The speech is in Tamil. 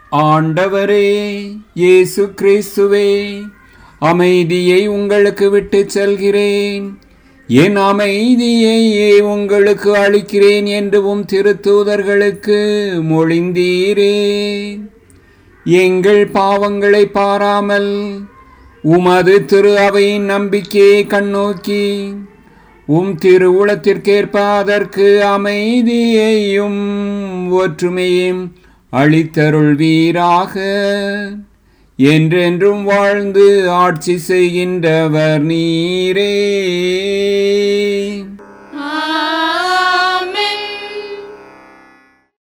ஆண்டவரே இயேசு கிறிஸ்துவே அமைதியை உங்களுக்கு விட்டுச் செல்கிறேன் என் அமைதியையே உங்களுக்கு அளிக்கிறேன் என்றும் திருத்தூதர்களுக்கு மொழிந்தீரே எங்கள் பாவங்களை பாராமல் உமது திரு அவையின் நம்பிக்கையை கண்ணோக்கி உம் திருவுளத்திற்கேற்ப அதற்கு அமைதியையும் ஒற்றுமையும் அளித்தருள்வீராக என்றென்றும் வாழ்ந்து ஆட்சி செய்கின்றவர் நீரே